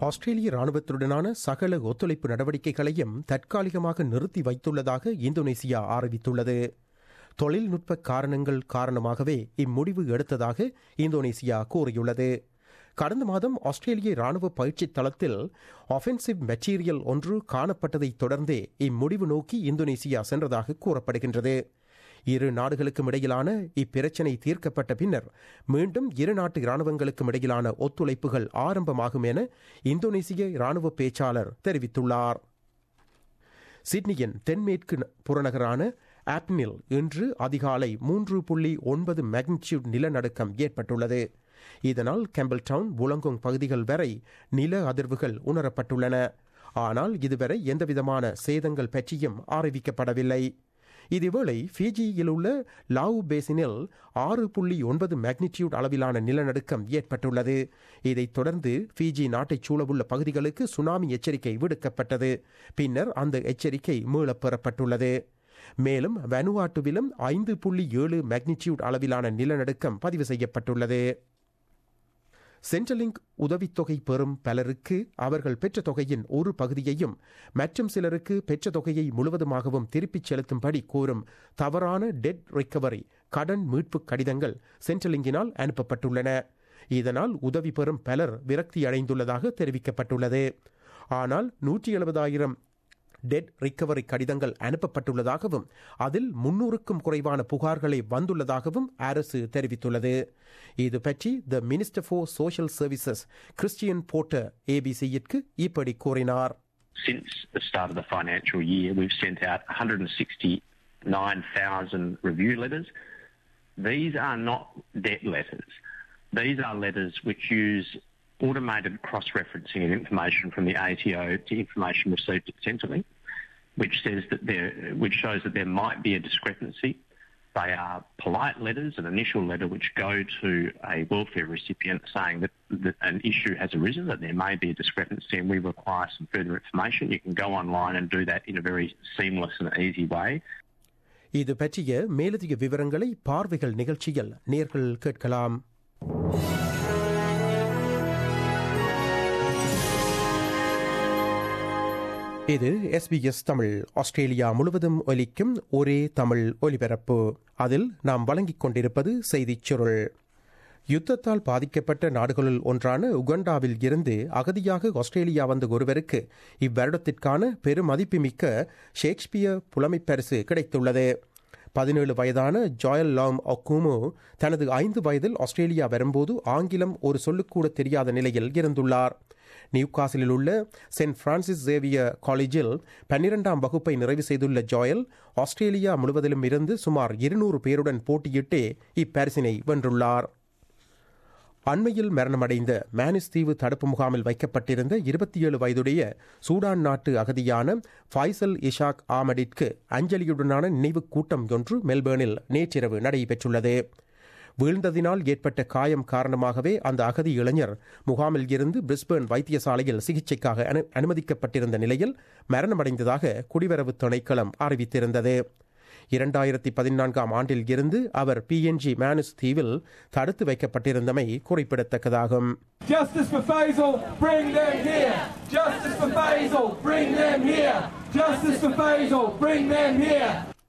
ஆஸ்திரேலிய ராணுவத்துடனான சகல ஒத்துழைப்பு நடவடிக்கைகளையும் தற்காலிகமாக நிறுத்தி வைத்துள்ளதாக இந்தோனேசியா அறிவித்துள்ளது தொழில்நுட்ப காரணங்கள் காரணமாகவே இம்முடிவு எடுத்ததாக இந்தோனேசியா கூறியுள்ளது கடந்த மாதம் ஆஸ்திரேலிய ராணுவ பயிற்சி தளத்தில் ஆஃபென்சிவ் மெட்டீரியல் ஒன்று காணப்பட்டதைத் தொடர்ந்தே இம்முடிவு நோக்கி இந்தோனேசியா சென்றதாக கூறப்படுகின்றது இரு நாடுகளுக்கும் இடையிலான இப்பிரச்சினை தீர்க்கப்பட்ட பின்னர் மீண்டும் இரு நாட்டு இராணுவங்களுக்கும் இடையிலான ஒத்துழைப்புகள் ஆரம்பமாகும் என இந்தோனேசிய இராணுவ பேச்சாளர் தெரிவித்துள்ளார் சிட்னியின் தென்மேற்கு புறநகரான ஆப்னில் இன்று அதிகாலை மூன்று புள்ளி ஒன்பது மேக்னிடியூட் நிலநடுக்கம் ஏற்பட்டுள்ளது இதனால் கேம்பிள்டவுன் புலங்கோங் பகுதிகள் வரை நில அதிர்வுகள் உணரப்பட்டுள்ளன ஆனால் இதுவரை எந்தவிதமான சேதங்கள் பற்றியும் அறிவிக்கப்படவில்லை இதேவேளை ஃபிஜியில் உள்ள லாவு பேசினில் ஆறு புள்ளி ஒன்பது மேக்னிடியூட் அளவிலான நிலநடுக்கம் ஏற்பட்டுள்ளது இதைத் தொடர்ந்து ஃபிஜி நாட்டைச் சூழவுள்ள பகுதிகளுக்கு சுனாமி எச்சரிக்கை விடுக்கப்பட்டது பின்னர் அந்த எச்சரிக்கை மீளப் பெறப்பட்டுள்ளது மேலும் வனுவாட்டுவிலும் ஐந்து புள்ளி ஏழு மேக்னிடியூட் அளவிலான நிலநடுக்கம் பதிவு செய்யப்பட்டுள்ளது சென்ட்ரலிங்க் உதவித்தொகை பெறும் பலருக்கு அவர்கள் பெற்ற தொகையின் ஒரு பகுதியையும் மற்றும் சிலருக்கு பெற்ற தொகையை முழுவதுமாகவும் திருப்பிச் செலுத்தும்படி கோரும் தவறான டெட் ரிக்கவரி கடன் மீட்பு கடிதங்கள் சென்ட்ரலிங்கினால் அனுப்பப்பட்டுள்ளன இதனால் உதவி பெறும் பலர் விரக்தி அடைந்துள்ளதாக தெரிவிக்கப்பட்டுள்ளது ஆனால் நூற்றி எழுபதாயிரம் டெட் ரிக்கவரி கடிதங்கள் அனுப்பப்பட்டுள்ளதாகவும் அதில் முன்னூறுக்கும் குறைவான புகார்களை வந்துள்ளதாகவும் அரசு தெரிவித்துள்ளது இது பற்றி the minister for social services Christian Porter ஏபிசியிற்கு இப்படி கூறினார் Since the start of the financial year, we've sent out 169,000 review letters. These are not debt letters. These are letters which use automated cross-referencing of information from the ATO to information received at Centrelink, which says that there, which shows that there might be a discrepancy. They are polite letters, an initial letter which go to a welfare recipient saying that, that an issue has arisen, that there may be a discrepancy and we require some further information. You can go online and do that in a very seamless and easy way. இது பற்றிய மேலதிக விவரங்களை பார்வைகள் நிகழ்ச்சியில் நேர்கள் கேட்கலாம் இது SBS Tamil Australia முழுவதும் ஒலிக்கும் ஒரே தமிழ் ஒலிபரப்பு அதில் நாம் வழங்கிக் கொண்டிருப்பது செய்திச் சுருள் யுத்தத்தால் பாதிக்கப்பட்ட நாடுகளுள் ஒன்றான உகண்டாவில் இருந்து அகதியாக ஆஸ்திரேலியா வந்த ஒருவருக்கு இவ்வருடத்திற்கான பெருமதிப்புமிக்க ஷேக்ஸ்பியர் புலமைப் பரிசு கிடைத்துள்ளது பதினேழு வயதான ஜாயல் லாம் ஒக்குமோ தனது ஐந்து வயதில் ஆஸ்திரேலியா வரும்போது ஆங்கிலம் ஒரு சொல்லுக்கூட தெரியாத நிலையில் இருந்துள்ளார் நியூகாசிலில் உள்ள சென்ட் பிரான்சிஸ் சேவியர் காலேஜில் பன்னிரெண்டாம் வகுப்பை நிறைவு செய்துள்ள ஜாயல் ஆஸ்திரேலியா முழுவதிலும் இருந்து சுமார் இருநூறு பேருடன் போட்டியிட்டே இப்பரிசினை வென்றுள்ளார் அண்மையில் மரணமடைந்த மேனிஸ் தீவு தடுப்பு முகாமில் வைக்கப்பட்டிருந்த இருபத்தி ஏழு வயதுடைய சூடான் நாட்டு அகதியான ஃபைசல் இஷாக் ஆமடிற்கு அஞ்சலியுடனான நினைவு கூட்டம் ஒன்று மெல்பேர்னில் நேற்றிரவு நடைபெற்றுள்ளது வீழ்ந்ததினால் ஏற்பட்ட காயம் காரணமாகவே அந்த அகதி இளைஞர் முகாமில் இருந்து பிரிஸ்பேர்ன் வைத்தியசாலையில் சிகிச்சைக்காக அனுமதிக்கப்பட்டிருந்த நிலையில் மரணமடைந்ததாக குடிவரவு திணைக்களம் அறிவித்திருந்தது இரண்டாயிரத்தி பதினான்காம் ஆண்டில் இருந்து அவர் பிஎன்ஜி மேனுஸ் தீவில் தடுத்து வைக்கப்பட்டிருந்தமை குறிப்பிடத்தக்கதாகும் Justice for Faisal, bring them here. Justice for Faisal, bring them here. Justice for Faisal, bring them here.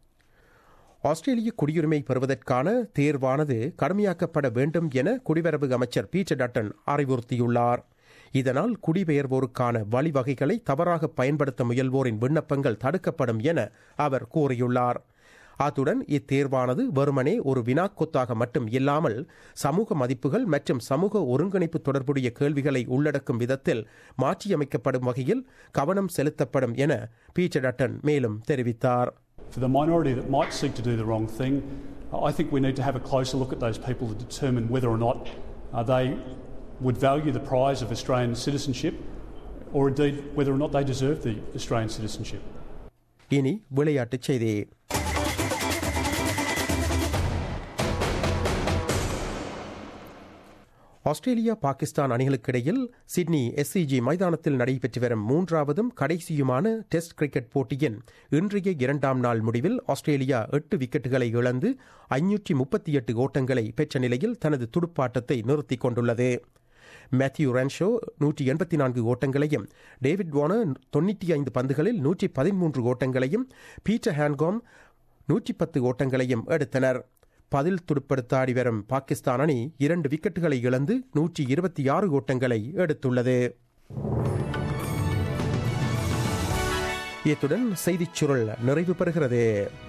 ஆஸ்திரேலிய குடியுரிமை பெறுவதற்கான தேர்வானது கடுமையாக்கப்பட வேண்டும் என குடிவரவு அமைச்சர் பீட்டர் டட்டன் அறிவுறுத்தியுள்ளார் இதனால் குடிபெயர்வோருக்கான வழிவகைகளை தவறாக பயன்படுத்த முயல்வோரின் விண்ணப்பங்கள் தடுக்கப்படும் என அவர் கூறியுள்ளார் அத்துடன் இத்தேர்வானது வெறுமனே ஒரு வினாக்கொத்தாக மட்டும் இல்லாமல் சமூக மதிப்புகள் மற்றும் சமூக ஒருங்கிணைப்பு தொடர்புடைய கேள்விகளை உள்ளடக்கும் விதத்தில் மாற்றியமைக்கப்படும் வகையில் கவனம் செலுத்தப்படும் என பீட்டர் டட்டன் மேலும் தெரிவித்தார் For the minority that might seek to do the wrong thing, I think we need to have a closer look at those people to determine whether or not uh, they would value the prize of Australian citizenship or indeed whether or not they deserve the Australian citizenship. இனி விளையாட்டுச் செய்தி Australia Pakistan அணிகளுக்கிடையில் Sydney SCG மைதானத்தில் நடைபெற்று வரும் மூன்றாவதும் கடைசியுமான test cricket போட்டியின் இன்றைய இரண்டாம் நாள் முடிவில் ஆஸ்திரேலியா எட்டு விக்கெட்டுகளை இழந்து ஐநூற்றி முப்பத்தி எட்டு ஓட்டங்களை பெற்ற நிலையில் தனது துடுப்பாட்டத்தை நிறுத்திக் கொண்டுள்ளது மேத்யூ ரன்ஷோ நூற்றி எண்பத்தி நான்கு ஓட்டங்களையும் டேவிட் வார்னர் தொண்ணூற்றி ஐந்து பந்துகளில் நூற்றி பதிமூன்று ஓட்டங்களையும் பீட்டர் ஹான்காம் நூற்றி பத்து ஓட்டங்களையும் எடுத்தனர் பதில் துடுப்படுத்தாடி வரும் பாகிஸ்தான் அணி இரண்டு விக்கெட்டுகளை இழந்து நூற்றி இருபத்தி ஆறு ஓட்டங்களை எடுத்துள்ளது இத்துடன் செய்திச் சுருள் நிறைவு பெறுகிறது